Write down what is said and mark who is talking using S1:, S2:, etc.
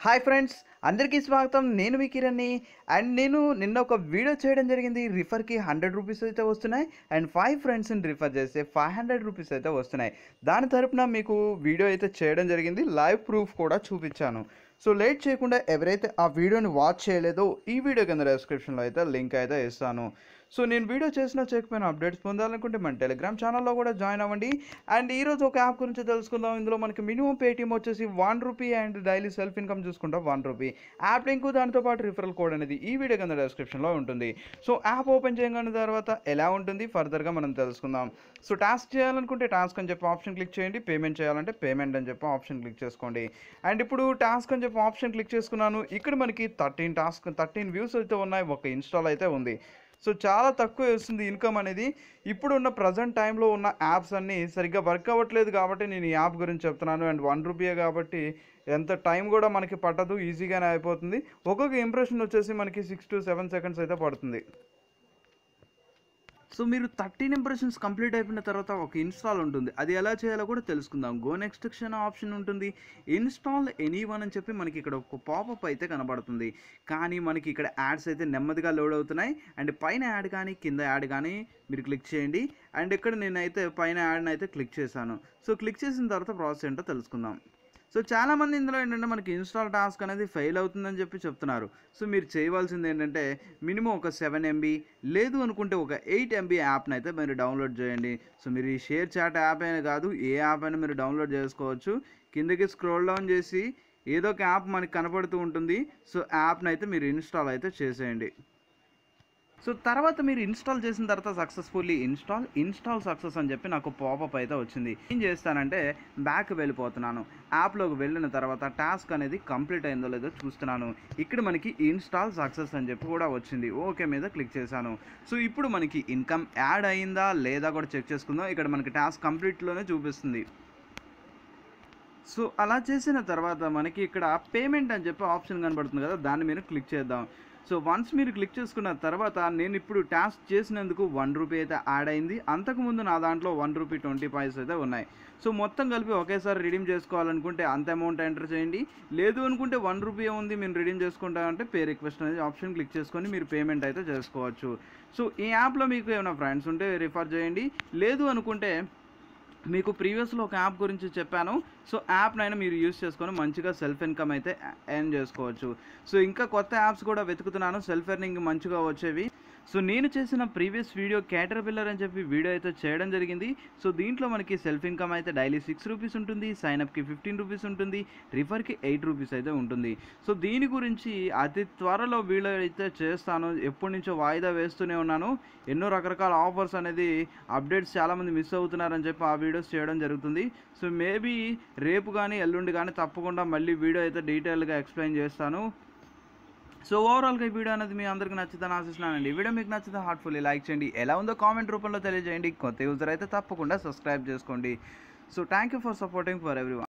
S1: hi friends అందరికీ స్వాగతం నేను మీ కిరణ్ని అండ్ నేను నిన్న ఒక వీడియో చేయడం జరిగింది రిఫర్కి హండ్రెడ్ రూపీస్ అయితే వస్తున్నాయి అండ్ ఫైవ్ ఫ్రెండ్స్ని రిఫర్ చేస్తే ఫైవ్ హండ్రెడ్ రూపీస్ అయితే వస్తున్నాయి దాని తరపున మీకు వీడియో అయితే చేయడం జరిగింది లైవ్ ప్రూఫ్ కూడా చూపించాను సో లేట్ చేయకుండా ఎవరైతే ఆ వీడియోని వాచ్ చేయలేదో ఈ వీడియో కింద డిస్క్రిప్షన్లో అయితే లింక్ అయితే ఇస్తాను సో నేను వీడియో చేసినా చేయకపోయినా అప్డేట్స్ పొందాలనుకుంటే మన టెలిగ్రామ్ ఛానల్లో కూడా జాయిన్ అవ్వండి అండ్ ఈరోజు ఒక యాప్ గురించి తెలుసుకుందాం ఇందులో మనకి మినిమం పేటీఎం వచ్చేసి one rupee and daily self income చూసుకుంటాం వన్ రూపీ యాప్ లింక్ దాంతో పాటు రిఫరల్ కోడ్ అనేది ఈ వీడియో కింద డిస్క్రిప్షన్లో ఉంటుంది సో యాప్ ఓపెన్ చేయగానే తర్వాత ఎలా ఉంటుంది ఫర్దర్గా మనం తెలుసుకుందాం సో టాస్క్ చేయాలనుకుంటే టాస్క్ అని చెప్పి ఆప్షన్ క్లిక్ చేయండి పేమెంట్ చేయాలంటే పేమెంట్ అని చెప్పి ఆప్షన్ క్లిక్ చేసుకోండి అండ్ ఇప్పుడు టాస్క్ అని చెప్పి ఆప్షన్ క్లిక్ చేసుకున్నాను ఇక్కడ మనకి థర్టీన్ టాస్క్ థర్టీన్ వ్యూస్ అయితే ఉన్నాయి ఒక ఇన్స్టాల్ అయితే ఉంది సో చాలా తక్కువ వస్తుంది ఇన్కమ్ అనేది ఇప్పుడు ఉన్న ప్రజెంట్ టైంలో ఉన్న యాప్స్ అన్నీ సరిగ్గా వర్క్ అవ్వట్లేదు కాబట్టి నేను ఈ యాప్ గురించి చెప్తున్నాను అండ్ వన్ రూపీయే కాబట్టి ఎంత టైం కూడా మనకి పట్టదు ఈజీగానే అయిపోతుంది ఒక్కొక్క ఇంప్రెషన్ వచ్చేసి మనకి సిక్స్ టు సెవెన్ సెకండ్స్ అయితే పడుతుంది సో మీరు థర్టీన్ ఇంప్రెషన్స్ కంప్లీట్ అయిపోయిన తర్వాత ఒక ఇన్స్టాల్ ఉంటుంది అది ఎలా చేయాలో కూడా తెలుసుకుందాం గో నెక్స్ట్ అనే ఆప్షన్ ఉంటుంది ఇన్స్టాల్ ఎనీ వన్ అని చెప్పి మనకి ఇక్కడ ఒక పాపప్ అయితే కనబడుతుంది కానీ మనకి ఇక్కడ యాడ్స్ అయితే నెమ్మదిగా లోడ్ అవుతున్నాయి అండ్ పైన యాడ్ కానీ కింద యాడ్ కానీ మీరు క్లిక్ చేయండి అండ్ ఇక్కడ నేనైతే పైన యాడ్ని అయితే క్లిక్ చేశాను సో క్లిక్ చేసిన తర్వాత ప్రాసెస్ ఏంటో తెలుసుకుందాం సో చాలామంది ఇందులో ఏంటంటే మనకి ఇన్స్టాల్ టాస్క్ అనేది ఫెయిల్ అవుతుందని చెప్పి చెప్తున్నారు సో మీరు చేయవలసింది ఏంటంటే మినిమం ఒక సెవెన్ ఎంబీ లేదు అనుకుంటే ఒక ఎయిట్ ఎంబీ యాప్ని అయితే మీరు డౌన్లోడ్ చేయండి సో మీరు ఈ షేర్ చాట్ యాప్ అయినా కాదు ఏ యాప్ అయినా మీరు డౌన్లోడ్ చేసుకోవచ్చు కిందకి స్క్రోల్ డౌన్ చేసి ఏదో ఒక యాప్ మనకి కనపడుతూ ఉంటుంది సో యాప్ని అయితే మీరు ఇన్స్టాల్ అయితే చేసేయండి సో తర్వాత మీరు ఇన్స్టాల్ చేసిన తర్వాత సక్సెస్ఫుల్లీ ఇన్స్టాల్ ఇన్స్టాల్ సక్సెస్ అని చెప్పి నాకు పాపప్ అయితే వచ్చింది ఏం చేస్తానంటే బ్యాక్ వెళ్ళిపోతున్నాను యాప్లోకి వెళ్ళిన తర్వాత టాస్క్ అనేది కంప్లీట్ అయిందో లేదో చూస్తున్నాను ఇక్కడ మనకి ఇన్స్టాల్ సక్సెస్ అని చెప్పి కూడా వచ్చింది ఓకే మీద క్లిక్ చేశాను సో ఇప్పుడు మనకి ఇన్కమ్ యాడ్ అయిందా లేదా కూడా చెక్ చేసుకుందాం ఇక్కడ మనకి టాస్క్ కంప్లీట్లోనే చూపిస్తుంది సో అలా చేసిన తర్వాత మనకి ఇక్కడ పేమెంట్ అని చెప్పి ఆప్షన్ కనబడుతుంది కదా దాన్ని మీరు క్లిక్ చేద్దాం సో వన్స్ మీరు క్లిక్ చేసుకున్న తర్వాత నేను ఇప్పుడు టాస్క్ చేసినందుకు వన్ రూపీ అయితే యాడ్ అయింది అంతకుముందు నా దాంట్లో వన్ రూపీ ట్వంటీ పాయింట్స్ అయితే ఉన్నాయి సో మొత్తం కలిపి ఒకేసారి రిడీమ్ చేసుకోవాలనుకుంటే అంత అమౌంట్ ఎంటర్ చేయండి లేదు అనుకుంటే వన్ రూపీ ఉంది మేము రిడీమ్ చేసుకుంటామంటే పే రిక్వెస్ట్ అనేది ఆప్షన్ క్లిక్ చేసుకొని మీరు పేమెంట్ అయితే చేసుకోవచ్చు సో ఈ యాప్లో మీకు ఏమైనా ఫ్రెండ్స్ ఉంటే రిఫర్ చేయండి లేదు అనుకుంటే మీకు ప్రీవియస్లో ఒక యాప్ గురించి చెప్పాను సో యాప్నైనా మీరు యూస్ చేసుకొని మంచిగా సెల్ఫ్ ఇన్కమ్ అయితే ఎర్న్ చేసుకోవచ్చు సో ఇంకా కొత్త యాప్స్ కూడా వెతుకుతున్నాను సెల్ఫ్ ఎర్నింగ్ మంచిగా వచ్చేవి సో నేను చేసిన ప్రీవియస్ వీడియో క్యాటర్ పిల్లర్ అని చెప్పి వీడియో అయితే చేయడం జరిగింది సో దీంట్లో మనకి సెల్ఫ్ ఇన్కమ్ అయితే డైలీ సిక్స్ రూపీస్ ఉంటుంది సైన్అప్కి ఫిఫ్టీన్ రూపీస్ ఉంటుంది రిఫర్కి ఎయిట్ రూపీస్ అయితే ఉంటుంది సో దీని గురించి అతి త్వరలో వీడియో అయితే చేస్తాను ఎప్పటి నుంచో వాయిదా వేస్తూనే ఉన్నాను ఎన్నో రకరకాల ఆఫర్స్ అనేది అప్డేట్స్ చాలామంది మిస్ అవుతున్నారని చెప్పి ఆ వీడియోస్ చేయడం జరుగుతుంది సో మేబీ రేపు కానీ ఎల్లుండి కానీ తప్పకుండా మళ్ళీ వీడియో అయితే డీటెయిల్గా ఎక్స్ప్లెయిన్ చేస్తాను సో ఓవరాల్గా ఈ వీడియో అనేది మీ అందరికీ నచ్చుతుందని ఆశిస్తున్నానండి ఈ వీడియో మీకు నచ్చితే హార్ట్ఫుల్లీ లైక్ చేయండి ఎలా ఉందో కామెంట్ రూపంలో తెలియజేయండి కొత్త యూజర్ అయితే తప్పకుండా సబ్స్క్రైబ్ చేసుకోండి so thank you for supporting for every